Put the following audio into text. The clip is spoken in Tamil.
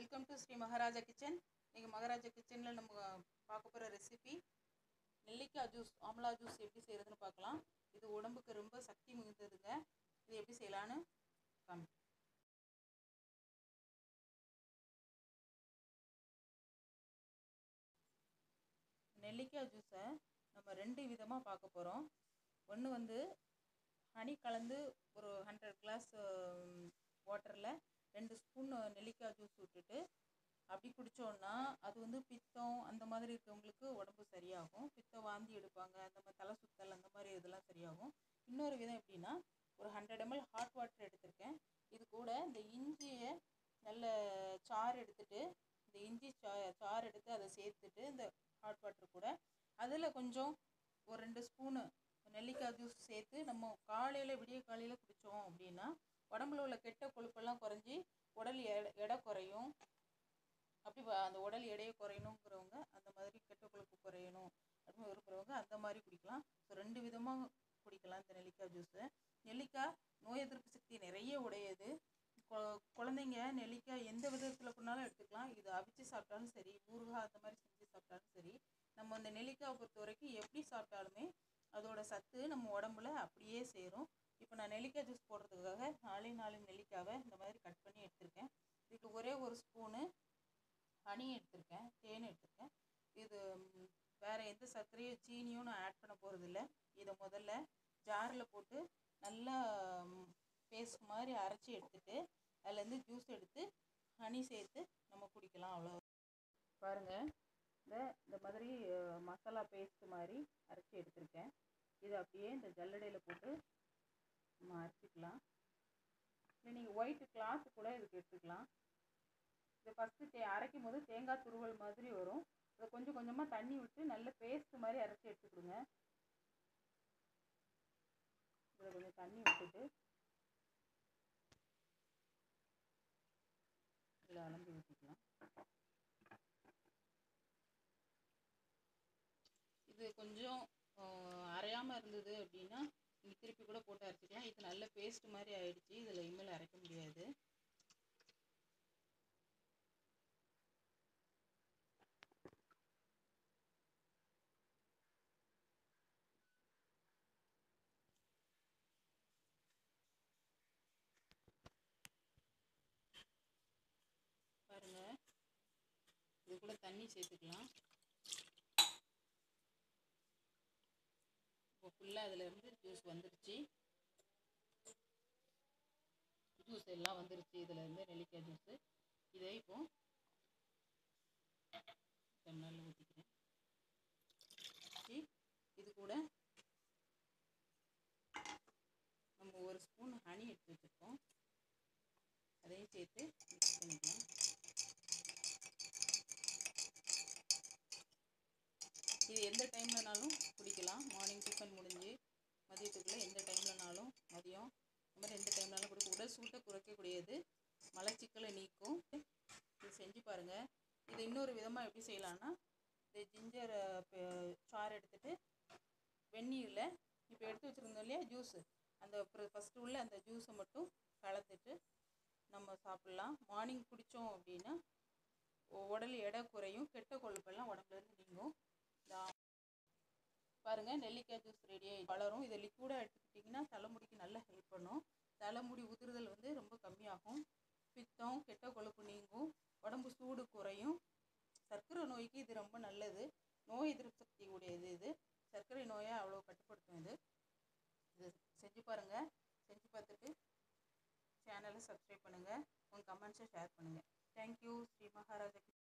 welcome to Sri Maharaja kitchen இன்னைக்கு மகாராஜா கிச்சனில் நம்ம பார்க்க போகிற ரெசிபி நெல்லிக்காய் ஜூஸ் ஆம்லா ஜூஸ் எப்படி செய்கிறதுன்னு பார்க்கலாம் இது உடம்புக்கு ரொம்ப சக்தி மிகுந்ததுங்க இது எப்படி செய்யலான்னு காமி நெல்லிக்காய் ஜூஸை நம்ம ரெண்டு விதமாக பார்க்க போகிறோம் ஒன்று வந்து ஹனி கலந்து ஒரு ஹண்ட்ரட் கிளாஸ் வாட்டரில் ரெண்டு ஸ்பூன் நெல்லிக்காய் ஜூஸ் விட்டுட்டு அப்படி குடித்தோன்னா அது வந்து பித்தம் அந்த மாதிரி இருக்கவங்களுக்கு உடம்பு சரியாகும் பித்தம் வாந்தி எடுப்பாங்க அந்த மாதிரி தலை சுத்தல் அந்த மாதிரி இதெல்லாம் சரியாகும் இன்னொரு விதம் எப்படின்னா ஒரு ஹண்ட்ரட் எம்எல் ஹாட் வாட்டர் எடுத்திருக்கேன் இது கூட இந்த இஞ்சியை நல்ல சாறு எடுத்துட்டு இந்த இஞ்சி சா சாறு எடுத்து அதை சேர்த்துட்டு இந்த ஹாட் வாட்டர் கூட அதில் கொஞ்சம் ஒரு ரெண்டு ஸ்பூனு நெல்லிக்காய் ஜூஸ் சேர்த்து நம்ம காலையில் விடிய காலையில் குடித்தோம் அப்படின்னா உடம்புல உள்ள கெட்ட கொழுப்பெல்லாம் குறைஞ்சி உடல் எடை எடை குறையும் அப்படி அந்த உடல் எடையை குறையணுங்கிறவங்க அந்த மாதிரி கெட்ட கொழுப்பு குறையணும் அப்படின்னு விரும்புகிறவங்க அந்த மாதிரி குடிக்கலாம் ஸோ ரெண்டு விதமாக குடிக்கலாம் இந்த நெல்லிக்காய் ஜூஸு நெல்லிக்காய் நோய் எதிர்ப்பு சக்தி நிறைய உடையது குழந்தைங்க நெல்லிக்காய் எந்த விதத்தில் கொண்டாலும் எடுத்துக்கலாம் இது அவிச்சு சாப்பிட்டாலும் சரி ஊறுகாய் அந்த மாதிரி செஞ்சு சாப்பிட்டாலும் சரி நம்ம அந்த நெல்லிக்காயை பொறுத்த வரைக்கும் எப்படி சாப்பிட்டாலுமே அதோட சத்து நம்ம உடம்புல அப்படியே சேரும் இப்போ நான் நெல்லிக்காய் ஜூஸ் போடுறதுக்காக நாலே நாலு நெல்லிக்காவை இந்த மாதிரி கட் பண்ணி எடுத்திருக்கேன் இதுக்கு ஒரே ஒரு ஸ்பூனு ஹனி எடுத்திருக்கேன் தேன் எடுத்திருக்கேன் இது வேறு எந்த சர்க்கரையும் சீனியும் நான் ஆட் பண்ண போகிறதில்ல இதை முதல்ல ஜாரில் போட்டு நல்லா பேஸ்ட் மாதிரி அரைச்சி எடுத்துட்டு அதுலேருந்து ஜூஸ் எடுத்து ஹனி சேர்த்து நம்ம குடிக்கலாம் அவ்வளோ பாருங்கள் இந்த இந்த மாதிரி மசாலா பேஸ்ட் மாதிரி அரைச்சி எடுத்திருக்கேன் இது அப்படியே இந்த ஜல்லடையில் போட்டு நம்ம அரைச்சிக்கலாம் இல்லை நீங்கள் ஒயிட் கிளாத் கூட இதுக்கு எடுத்துக்கலாம் இதை ஃபஸ்ட்டு தே அரைக்கும் போது தேங்காய் துருவல் மாதிரி வரும் அதை கொஞ்சம் கொஞ்சமாக தண்ணி விட்டு நல்ல பேஸ்ட் மாதிரி அரைச்சி எடுத்துக்கிடுங்க இதில் கொஞ்சம் தண்ணி விட்டுட்டு இதில் அலம்பி ஊற்றிக்கலாம் இது கொஞ்சம் அரையாமல் இருந்தது அப்படின்னா நீங்கள் திருப்பி கூட போட்டு அரைச்சிக்கலாம் இது நல்ல பேஸ்ட் மாதிரி ஆயிடுச்சு இதில் இனிமேல் அரைக்க முடியாது பாருங்க இது கூட தண்ணி சேர்த்துக்கலாம் இப்போ ஃபுல்லாக அதில் இருந்து ஜூஸ் வந்துருச்சு ஜூஸ் எல்லாம் வந்துருச்சு இதில் இருந்து நெல்லிக்காய் ஜூஸு இதை இப்போ டம்ளரில் ஊற்றிக்கிறேன் இது கூட நம்ம ஒரு ஸ்பூன் ஹனி எடுத்து வச்சுருக்கோம் அதையும் சேர்த்து மிக்ஸ் பண்ணிக்கலாம் இது எந்த டைம்லனாலும் குடிக்கலாம் மார்னிங் டிஃபன் முடிஞ்சு மதியத்துக்குள்ளே எந்த டைம்லனாலும் மதியம் இந்த மாதிரி எந்த டைம்னாலும் கொடுக்க உடல் சூட்டை குறைக்கக்கூடியது மலச்சிக்கலை நீக்கும் இது செஞ்சு பாருங்கள் இது இன்னொரு விதமாக எப்படி செய்யலான்னா இந்த ஜிஞ்சர் சாறு எடுத்துகிட்டு வெந்நீரில் இப்போ எடுத்து வச்சுருந்தோம் இல்லையா ஜூஸு அந்த ஃபஸ்ட்டு உள்ள அந்த ஜூஸை மட்டும் கலந்துட்டு நம்ம சாப்பிட்லாம் மார்னிங் குடித்தோம் அப்படின்னா உடல் எடை குறையும் கெட்ட கொழுப்பெல்லாம் உடம்புலேருந்து நீங்கும் பாருங்கள் நெல்லிக்காய் ஜூஸ் ரெடியாக வளரும் இதை லிக்விடாக எடுத்துக்கிட்டிங்கன்னா தலைமுடிக்கு நல்லா ஹெல்ப் பண்ணும் தலைமுடி உதிர்தல் வந்து ரொம்ப கம்மியாகும் பித்தம் கெட்ட கொழுப்பு நீங்கும் உடம்பு சூடு குறையும் சர்க்கரை நோய்க்கு இது ரொம்ப நல்லது நோய் எதிர்ப்பு சக்தி உடையது இது சர்க்கரை நோயை அவ்வளோ கட்டுப்படுத்தும் இது இது செஞ்சு பாருங்கள் செஞ்சு பார்த்துட்டு சேனலை சப்ஸ்கிரைப் பண்ணுங்கள் உங்கள் கமெண்ட்ஸை ஷேர் பண்ணுங்கள் தேங்க்யூ ஸ்ரீ மகாராஜா